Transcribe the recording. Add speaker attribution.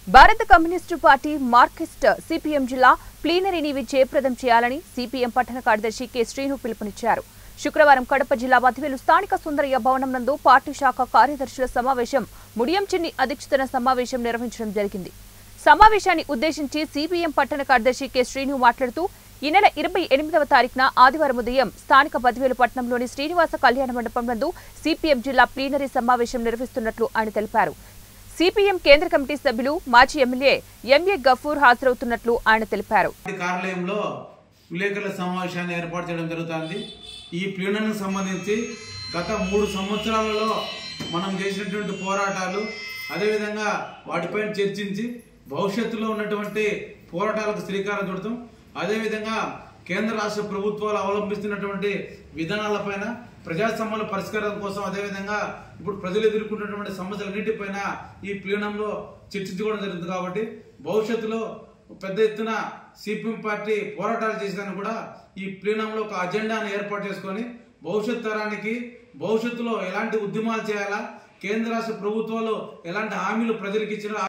Speaker 1: భారత communist party Marxist CPM జిల్లా ప్లీనరీని విజయప్రదం చేయాలని సిపిఎం పట్టణ కార్యదర్శి కె శ్రీను పిలుపునిచ్చారు శుక్రవారం కడప జిల్లా మధివేలు స్థానిక సుందరయ్య భవనం నందు పార్టీ శాఖ కార్యదర్శుల సమావేశం ముడియం చిన్ని అధ్యక్షతన సమావేశం నిర్వహించడం జరిగింది సమావేశాన్ని ఉద్దేశించి సిపిఎం పట్టణ కార్యదర్శి కె శ్రీను మాట్లాడుతూ ఈ నెల ఇరవై ఎనిమిదవ తారీఖున ఆదివారం ఉదయం స్థానిక బద్వేలు పట్టణంలోని శ్రీనివాస కళ్యాణ మండపం నందు సిపిఎం జిల్లా ప్లీనరీ సమావేశం నిర్వహిస్తున్నట్లు ఆయన తెలిపారు సిపిఎం కేంద్ర కమిటీ సభ్యులు మాజీ ఎమ్మెల్యే ఎంఏ గఫూర్ హాజరవుతున్నట్లు ఆయన తెలిపారు
Speaker 2: పార్టీ కార్యాలయంలో విలేకరుల సమావేశాన్ని ఏర్పాటు చేయడం జరుగుతుంది ఈ ప్లీనర్కు సంబంధించి గత మూడు సంవత్సరాలలో మనం చేసినటువంటి పోరాటాలు అదేవిధంగా వాటిపైన చర్చించి భవిష్యత్తులో ఉన్నటువంటి పోరాటాలకు శ్రీకారం చుడతాం అదేవిధంగా కేంద్ర రాష్ట్ర ప్రభుత్వాలు అవలంబిస్తున్నటువంటి విధానాలపైన ప్రజా సమస్యల పరిష్కారం కోసం అదేవిధంగా ఇప్పుడు ప్రజలు ఎదుర్కొంటున్నటువంటి సమస్యలన్నిటిపైన ఈ ప్లీనంలో చర్చించుకోవడం జరుగుతుంది కాబట్టి భవిష్యత్తులో పెద్ద ఎత్తున సిపిఎం పార్టీ పోరాటాలు చేసేదాన్ని కూడా ఈ ప్లీనంలో ఒక అజెండాను ఏర్పాటు చేసుకొని భవిష్యత్ తరానికి భవిష్యత్తులో ఎలాంటి ఉద్యమాలు చేయాలా కేంద్ర రాష్ట్ర ప్రభుత్వాలు ఎలాంటి హామీలు ప్రజలకు ఇచ్చినా